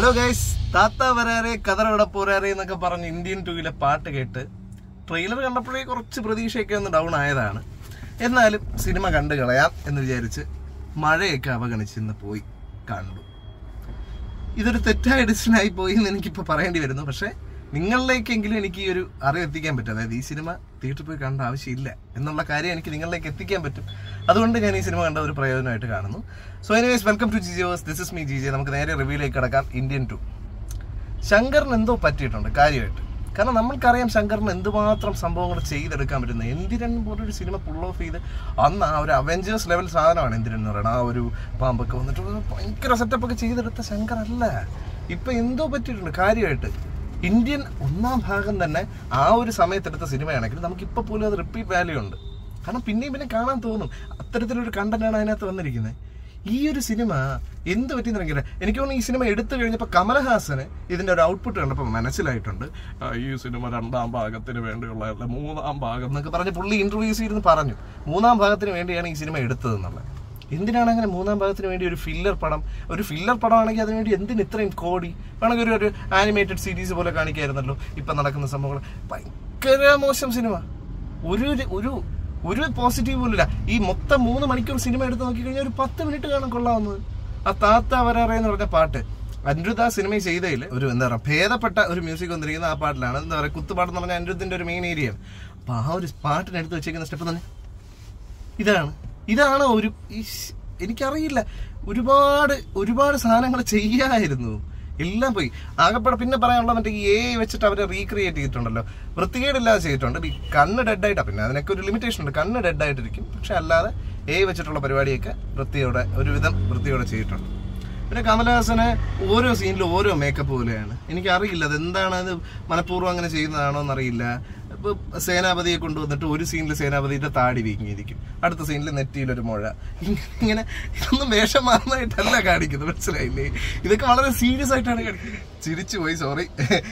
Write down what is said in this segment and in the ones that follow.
hello guys താത്ത വരാറെ കതറവിടെ പോരാറെ എന്നൊക്കെ പറഞ്ഞ് ഇന്ത്യൻ ടൂവിലെ പാട്ട് കേട്ട് ട്രെയിലർ കണ്ടപ്പോഴേ കുറച്ച് പ്രതീക്ഷയൊക്കെ ഒന്ന് ഡൗൺ ആയതാണ് എന്നാലും സിനിമ കണ്ടു കളയാം എന്ന് വിചാരിച്ച് മഴയൊക്കെ അവഗണിച്ച് ഇന്ന് പോയി കണ്ടു ഇതൊരു തെറ്റായ ഡിസിഷൻ ആയി പോയി എന്ന് എനിക്കിപ്പോൾ പറയേണ്ടി വരുന്നു പക്ഷേ നിങ്ങളിലേക്കെങ്കിലും എനിക്ക് ഈ ഒരു അറിവ് എത്തിക്കാൻ പറ്റും അതായത് ഈ സിനിമ തിയേറ്ററിൽ പോയി കാണേണ്ട ആവശ്യമില്ല എന്നുള്ള കാര്യം എനിക്ക് നിങ്ങളിലേക്ക് എത്തിക്കാൻ പറ്റും അതുകൊണ്ട് ഞാൻ ഈ സിനിമ കണ്ട ഒരു പ്രയോജനമായിട്ട് കാണുന്നു so anyways welcome to Jijo's this is me GJ നമുക്ക് നേരെ റിവ്യൂലേക്ക് കിടക്കാം ഇന്ത്യൻ ടു ശങ്കറിന് എന്തോ പറ്റിയിട്ടുണ്ട് കാര്യമായിട്ട് കാരണം നമ്മൾക്കറിയാം ശങ്കറിന് എന്തുമാത്രം സംഭവങ്ങൾ ചെയ്തെടുക്കാൻ പറ്റുന്നത് എന്തിരൻ പോലൊരു സിനിമ പുൾ ഓഫ് ചെയ്ത് അന്ന് ആ ഒരു അവഞ്ചേഴ്സ് ലെവൽ സാധനമാണ് എന്തിരൻ എന്ന് പറയുന്നത് ആ ഒരു പാമ്പൊക്കെ വന്നിട്ട് ഒരു ഭയങ്കര സെറ്റപ്പ് ഒക്കെ ചെയ്തെടുത്ത ശങ്കർ അല്ല ഇപ്പൊ എന്തോ പറ്റിയിട്ടുണ്ട് കാര്യമായിട്ട് ഇന്ത്യൻ ഒന്നാം ഭാഗം തന്നെ ആ ഒരു സമയത്തെടുത്ത സിനിമയാണെങ്കിൽ നമുക്ക് ഇപ്പൊ പോലും അത് റിപ്പീറ്റ് വാല്യൂ ഉണ്ട് കാരണം പിന്നെയും പിന്നെ കാണാൻ തോന്നും അത്തരത്തിലൊരു കണ്ടന്റാണ് അതിനകത്ത് വന്നിരിക്കുന്നത് ഈ ഒരു സിനിമ എന്ത് പറ്റിയെന്ന് അറിയില്ല എനിക്ക് തോന്നുന്നു ഈ സിനിമ എടുത്തു കഴിഞ്ഞപ്പോൾ കമലഹാസന് ഇതിന്റെ ഒരു ഔട്ട്പുട്ട് കണ്ടപ്പോൾ മനസ്സിലായിട്ടുണ്ട് ആ, ഈ സിനിമ രണ്ടാം ഭാഗത്തിന് വേണ്ടിയുള്ള അല്ല, മൂന്നാം ഭാഗം എന്നൊക്കെ പറഞ്ഞ് പുള്ളി ഇന്റർവ്യൂസ് ഇരുന്ന് പറഞ്ഞു മൂന്നാം ഭാഗത്തിന് വേണ്ടിയാണ് ഈ സിനിമ എടുത്തതെന്നുള്ളത് എന്തിനാണ് അങ്ങനെ മൂന്നാം ഭാഗത്തിന് വേണ്ടി ഒരു ഫില്ലർ പടം ഒരു ഫില്ലർ പടമാണെങ്കിൽ അതിനുവേണ്ടി എന്തിന് ഇത്രയും കോടി വേണമെങ്കിൽ ഒരു ഒരു ആനിമേറ്റഡ് സീരീസ് പോലെ കാണിക്കായിരുന്നല്ലോ ഇപ്പം നടക്കുന്ന സംഭവങ്ങൾ ഭയങ്കര മോശം സിനിമ ഒരു ഒരു ഒരു പോസിറ്റീവ് പോലില്ല ഈ മൊത്തം മൂന്ന് മണിക്കൂർ സിനിമ എടുത്ത് നോക്കിക്കഴിഞ്ഞാൽ ഒരു പത്ത് മിനിറ്റ് കാണാൻ കൊള്ളാവുന്നത് ആ താത്ത വരാറേ എന്ന് പറഞ്ഞ പാട്ട് അനിരുദ്ധ ആ സിനിമ ചെയ്തതിൽ ഒരു എന്താ പറയുക ഭേദപ്പെട്ട ഒരു മ്യൂസിക് വന്നിരിക്കുന്ന ആ പാട്ടിലാണ് എന്താ പറയുക കുത്തുപാട്ട് എന്ന് പറഞ്ഞാൽ അനിരുദ്ധിന്റെ ഒരു മെയിൻ ഏരിയയാണ് അപ്പൊ ആ ഒരു പാട്ടിനെടുത്ത് വെച്ചേക്കുന്ന സ്റ്റെപ്പ് തന്നെ ഇതാണ് ഇതാണ് ഒരു ഈ സ്- എനിക്കറിയില്ല ഒരുപാട് ഒരുപാട് സാധനങ്ങൾ ചെയ്യായിരുന്നു എല്ലാം പോയി ആകപ്പെടെ പിന്നെ പറയാനുള്ള മറ്റേ ഈ എ വെച്ചിട്ട് അവരെ റീക്രിയേറ്റ് ചെയ്തിട്ടുണ്ടല്ലോ വൃത്തികേടില്ലാതെ ചെയ്തിട്ടുണ്ട് ഈ കണ്ണ് ഡെഡ് ആയിട്ടാ പിന്നെ അതിനൊക്കെ ഒരു ലിമിറ്റേഷൻ ഉണ്ട് കണ്ണ് ഡെഡ് ആയിട്ടിരിക്കും പക്ഷെ അല്ലാതെ എ വെച്ചിട്ടുള്ള പരിപാടിയൊക്കെ വൃത്തിയോടെ ഒരുവിധം വൃത്തിയോടെ ചെയ്തിട്ടുണ്ട് പിന്നെ കമലഹാസന് ഓരോ സീനിലും ഓരോ മേക്കപ്പ് പോലെയാണ് എനിക്കറിയില്ല അത് എന്താണ് അത് മനഃപൂർവ്വം അങ്ങനെ ചെയ്യുന്നതാണോ എന്നറിയില്ല ഇപ്പൊ സേനാപതിയെ കൊണ്ടുവന്നിട്ട് ഒരു സീനിൽ സേനാപതിയുടെ താടി വീങ്ങിയിരിക്കും അടുത്ത സീനിൽ നെറ്റിയിലൊരു മുഴ ഇങ്ങനെ- ഇങ്ങനെ ഇതൊന്നും വേഷം മാറുന്നതായിട്ടല്ല കാണിക്കുന്നത് മനസ്സിലായില്ലേ ഇതൊക്കെ വളരെ സീരിയസ് ആയിട്ടാണ് കാണിക്കുന്നത് ചിരിച്ചു പോയി സോറി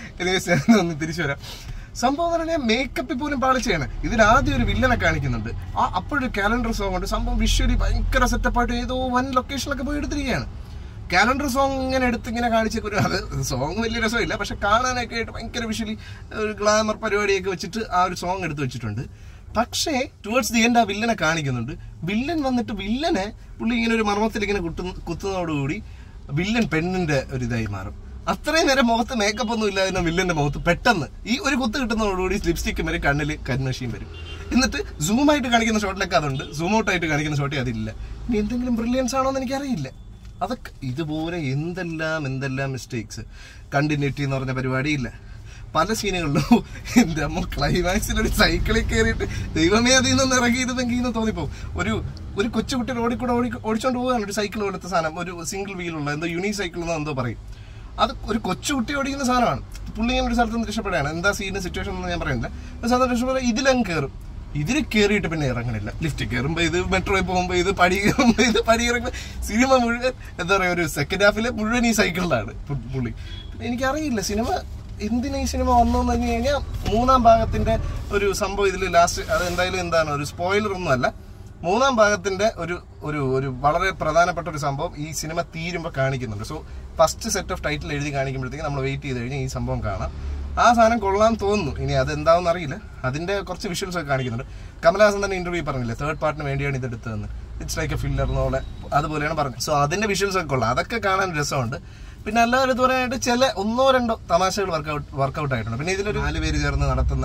ഒന്ന് തിരിച്ചു വരാം സംഭവം എന്ന് പറഞ്ഞാൽ മേക്കപ്പിൽ പോലും പാളിച്ചാണ് ഇതിൽ ആദ്യം ഒരു വില്ലനെ കാണിക്കുന്നുണ്ട് ആ അപ്പോഴൊരു കാലണ്ടർ സോങ് ഉണ്ട് സംഭവം വിഷ്വലി ഭയങ്കര സെറ്റപ്പായിട്ട് ഏതോ വൻ ലൊക്കേഷനിലൊക്കെ പോയി എടുത്തിരിക്കുകയാണ് കാലണ്ടർ സോങ് ഇങ്ങനെ എടുത്ത് ഇങ്ങനെ കാണിച്ചൊക്കെ ഒരു അത് സോങ് വലിയ രസമില്ല പക്ഷെ കാണാനൊക്കെ ആയിട്ട് ഭയങ്കര വിഷ്വലി ഒരു ഗ്ലാമർ പരിപാടിയൊക്കെ വെച്ചിട്ട് ആ ഒരു സോങ് എടുത്ത് വെച്ചിട്ടുണ്ട് പക്ഷേ ടുവേർഡ്സ് ദി എൻഡ് ആ വില്ലനെ കാണിക്കുന്നുണ്ട് വില്ലൻ വന്നിട്ട് വില്ലനെ പുള്ളി ഇങ്ങനെ ഒരു മർമ്മത്തിൽ ഇങ്ങനെ കുത്തുന്ന കുത്തുന്നതോടുകൂടി വില്ലൻ പെണ്ണിന്റെ ഒരു ഇതായി മാറും അത്രയും നേരം മുഖത്ത് മേക്കപ്പ് ഒന്നും ഇല്ലാതിരുന്ന വില്ലന്റെ മുഖത്ത് പെട്ടെന്ന് ഈ ഒരു കുത്ത് കിട്ടുന്നതോടുകൂടി ലിപ്സ്റ്റിക്കും വരും കണ്ണിൽ കൺമഷിയും വരും എന്നിട്ട് സൂം ആയിട്ട് കാണിക്കുന്ന ഷോട്ടിലൊക്കെ അതുണ്ട് സൂം ഔട്ട് ആയിട്ട് കാണിക്കുന്ന ഷോട്ടിൽ അതില്ല ഇനി എന്തെങ്കിലും ബ്രില്യൻസ് ആണോ എന്ന് എനിക്കറിയില്ല അതൊക്കെ ഇതുപോലെ എന്തെല്ലാം എന്തെല്ലാം മിസ്റ്റേക്സ് കണ്ടിന്യൂറ്റി എന്ന് പറഞ്ഞ പരിപാടിയില്ല പല സീനുകളിലും എന്റെ അമ്മ ക്ലൈമാക്സിൽ ഒരു സൈക്കിളിൽ കയറിയിട്ട് ദൈവമേ അതിൽ നിന്ന് ഇറങ്ങിയിരുന്നെങ്കിൽ എന്ന് തോന്നിപ്പോ ഒരു ഒരു കൊച്ചുകുട്ടി റോഡിൽ കൂടെ ഓടി ഓടിച്ചോണ്ട് പോവുകയാണ് ഒരു സൈക്കിൾ എടുത്ത സാധനം ഒരു സിംഗിൾ വീലുള്ള എന്തോ യൂണി സൈക്കിൾ എന്നോ എന്തോ പറയും അത് ഒരു കൊച്ചുകുട്ടി ഓടിക്കുന്ന സാധനമാണ് പുള്ളി ഇങ്ങനെ ഒരു സ്ഥലത്ത് നിന്ന് രക്ഷപ്പെടുകയാണ് എന്താ സീന് സിറ്റുവേഷൻ എന്ന് ഞാൻ പറയുന്നില്ല ഒരു സ്ഥലത്ത് രക്ഷപ്പെടുക ഇതിലങ്ങ് കയറും ഇതിൽ കയറിയിട്ട് പിന്നെ ഇറങ്ങണില്ല ലിഫ്റ്റ് കയറുമ്പോൾ ഇത് മെട്രോയിൽ പോകുമ്പോൾ ഇത് പടി കയറുമ്പോൾ ഇത് പടി ഇറങ്ങുമ്പോൾ സിനിമ മുഴുവൻ എന്താ പറയുക ഒരു സെക്കൻഡ് ഹാഫിൽ മുഴുവൻ ഈ സൈക്കിളിലാണ് പു- പുള്ളി പിന്നെ എനിക്കറിയില്ല സിനിമ എന്തിനാ ഈ സിനിമ വന്നതെന്ന് പറഞ്ഞു കഴിഞ്ഞാൽ മൂന്നാം ഭാഗത്തിന്റെ ഒരു സംഭവം ഇതിൽ ലാസ്റ്റ് അത് എന്തായാലും എന്താണ് ഒരു സ്പോയിലർ ഒന്നും അല്ല മൂന്നാം ഭാഗത്തിന്റെ ഒരു ഒരു ഒരു വളരെ പ്രധാനപ്പെട്ട ഒരു സംഭവം ഈ സിനിമ തീരുമ്പോൾ കാണിക്കുന്നുണ്ട് so first set of title എഴുതി കാണിക്കുമ്പോഴത്തേക്ക് നമ്മൾ വെയിറ്റ് ചെയ്ത് കഴിഞ്ഞാൽ ഈ സംഭവം കാണാം ആ സാധനം കൊള്ളാൻ തോന്നുന്നു ഇനി അത് എന്താണെന്ന് അറിയില്ല അതിന്റെ കുറച്ച് വിഷ്വൽസ് ഒക്കെ കാണിക്കുന്നുണ്ട് കമലഹാസൻ തന്നെ ഇന്റർവ്യൂ പറഞ്ഞില്ലേ തേർഡ് പാർട്ടിന് വേണ്ടിയാണ് ഇത് എടുത്തതെന്ന് ഇറ്റ്സ് ലൈക്ക് എ ഫില്ലർ എന്നോലെ അതുപോലെയാണ് പറഞ്ഞത് സോ അതിന്റെ വിഷ്വൽസ് ഒക്കെ കൊള്ളാം അതൊക്കെ കാണാൻ രസമുണ്ട് പിന്നെ അല്ലാതെ ഇതുവരെയായിട്ട് ചില ഒന്നോ രണ്ടോ തമാശകൾ വർക്കൗട്ട് വർക്കൗട്ട് ആയിട്ടുണ്ട് പിന്നെ ഇതിലൊരു നാല് പേര് ചേർന്ന് നടത്തുന്ന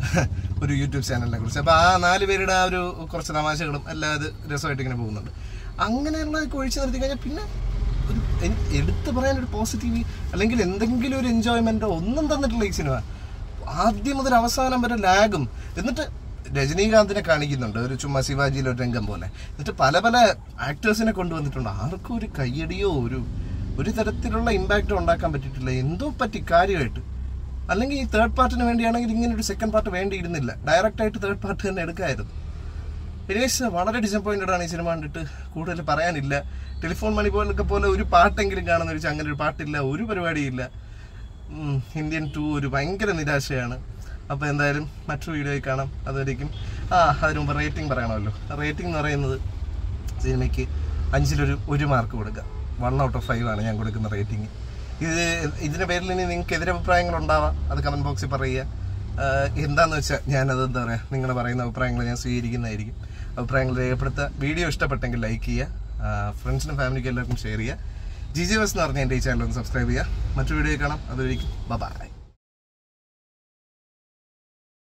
ഒരു യൂട്യൂബ് ചാനലിനെ കുറിച്ച് അപ്പൊ ആ നാല് പേരുടെ ആ ഒരു കുറച്ച് തമാശകളും എല്ലാം അത് രസമായിട്ട് ഇങ്ങനെ പോകുന്നുണ്ട് അങ്ങനെയുള്ളതൊക്കെ ഒഴിച്ചു നിർത്തി കഴിഞ്ഞാൽ പിന്നെ ഒരു എൻ- എടുത്തു പറയാൻ ഒരു പോസിറ്റീവ് അല്ലെങ്കിൽ എന്തെങ്കിലും ഒരു എൻജോയ്മെന്റോ ഒന്നും തന്നിട്ടില്ല ഈ സിനിമ ആദ്യം മുതൽ അവസാനം വരെ ലാഗും എന്നിട്ട് രജനീകാന്തിനെ കാണിക്കുന്നുണ്ട് ഒരു ചുമ്മാ ശിവാജിയിലെ ഒരു രംഗം പോലെ എന്നിട്ട് പല പല ആക്ടേഴ്സിനെ കൊണ്ടുവന്നിട്ടുണ്ട് ആർക്കും ഒരു കയ്യടിയോ ഒരു ഒരു തരത്തിലുള്ള ഇമ്പാക്റ്റോ ഉണ്ടാക്കാൻ പറ്റിയിട്ടില്ല എന്തോ പറ്റി കാര്യമായിട്ട് അല്ലെങ്കിൽ ഈ തേർഡ് പാർട്ടിന് വേണ്ടിയാണെങ്കിൽ ഇങ്ങനെ ഒരു സെക്കൻഡ് പാർട്ട് വേണ്ടിയിരുന്നില്ല ഡയറക്റ്റ് ആയിട്ട് തേർഡ് പാർട്ട് തന്നെ എടുക്കായിരുന്നു എനിവേസ് വളരെ ഡിസപ്പോയിന്റഡ് ആണ് ഈ സിനിമ കണ്ടിട്ട് കൂടുതൽ പറയാനില്ല ടെലിഫോൺ മണി പോലൊക്കെ പോലെ ഒരു പാട്ടെങ്കിലും കാണുന്ന ഒരു അങ്ങനെ ഒരു പാട്ടില്ല ഒരു പരിപാടിയില്ല ഉം, ഇന്ത്യൻ ടു ഒരു ഭയങ്കര നിരാശയാണ് അപ്പോൾ എന്തായാലും മറ്റൊരു വീഡിയോയിൽ കാണാം അതുവരേക്കും ആ അതിന് മുമ്പ് റേറ്റിംഗ് പറയണമല്ലോ റേറ്റിംഗ് എന്ന് പറയുന്നത് സിനിമയ്ക്ക് അഞ്ചിലൊരു ഒരു മാർക്ക് കൊടുക്കുക വൺ ഔട്ട് ഓഫ് ഫൈവ് ആണ് ഞാൻ കൊടുക്കുന്ന റേറ്റിംഗ് ഇത് ഇതിന്റെ പേരിൽ ഇനി നിങ്ങൾക്ക് എതിരഭിപ്രായങ്ങൾ ഉണ്ടാവാം അത് കമന്റ് ബോക്സിൽ പറയുക ആഹ് എന്താന്ന് വെച്ചാൽ ഞാനത് എന്താ പറയുക നിങ്ങൾ പറയുന്ന അഭിപ്രായങ്ങൾ ഞാൻ സ്വീകരിക്കുന്നതായിരിക്കും അഭിപ്രായങ്ങൾ രേഖപ്പെടുത്തുക വീഡിയോ ഇഷ്ടപ്പെട്ടെങ്കിൽ ലൈക്ക് ചെയ്യുക ഫ്രണ്ട്സിനും ഫാമിലിക്കും എല്ലാവർക്കും ഷെയർ ചെയ്യുക ജി ജി എസ് എന്ന് പറഞ്ഞ എൻ്റെ ഈ ചാനൽ ഒന്ന് സബ്സ്ക്രൈബ് ചെയ്യുക മറ്റു വീഡിയോ കാണാം അതുവരെയും ബൈ